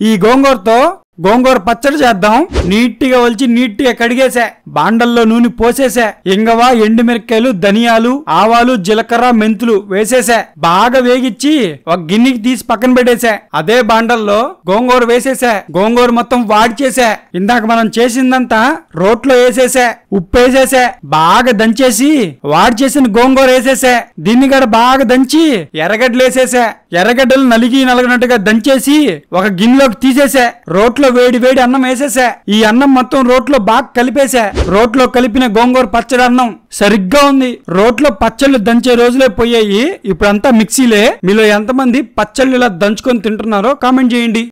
ఈ గోంగూరతో గోంగూర పచ్చడి చేద్దాం నీట్ గా ఒలిచి నీట్ గా కడిగేసా బాండల్లో నూనె పోసేసా ఇంగవ ఎండుమిరకాయలు ధనియాలు ఆవాలు జీలకర్ర మెంతులు వేసేసా బాగా వేగిచ్చి ఒక గిన్నెకి తీసి పక్కన పెట్టేశా అదే బాండల్లో గోంగూర వేసేసా గోంగూర మొత్తం వాడి చేసా ఇందాక మనం చేసిందంతా రోట్లో వేసేసా ఉప్పు వేసేసా బాగా దంచేసి వాడి చేసిన గోంగూర వేసేసా దీన్ని కూడా బాగా దంచి ఎర్రగడ్డలు వేసేసా ఎర్రగడ్డలు నలిగి నలగనట్టుగా దంచేసి ఒక గిన్నెలోకి తీసేసా రోట్లో వేడి వేడి అన్నం వేసేసా ఈ అన్నం మొత్తం రోట్లో బాగా కలిపేసా రోట్లో కలిపిన గోంగూర పచ్చడి అన్నం సరిగ్గా ఉంది రోట్లో పచ్చళ్ళు దంచే రోజులే పోయాయి ఇప్పుడంతా మిక్సీలే మీలో ఎంతమంది పచ్చళ్ళు ఇలా దంచుకొని తింటున్నారో కామెంట్ చేయండి